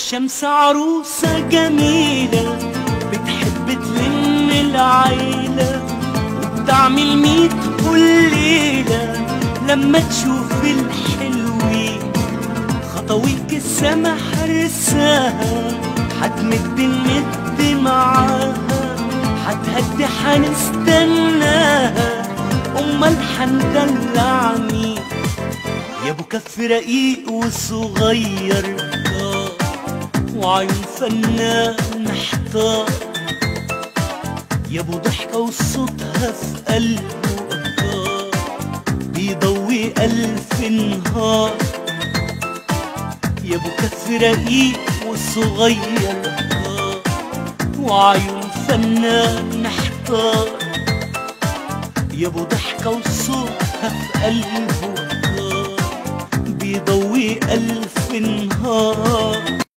الشمس عروسة جميلة بتحب تلم العيلة وبتعمل ميت كل ليلة لما تشوف الحلوين خطويك السما حرساها هتمد نمد معاها هتهدي حنستناها امال حندلع مين يا ابو كف رقيق وصغير آه، وعيون فنان محتار يا ابو ضحكة وصوتها في قلبه آه، بيضوي ألف نهار يا ابو كف رقيق وصغير آه، وعيون فنان محتار يا ابو ضحكة وصوتها في قلبه آه، بيضوي ألف نهار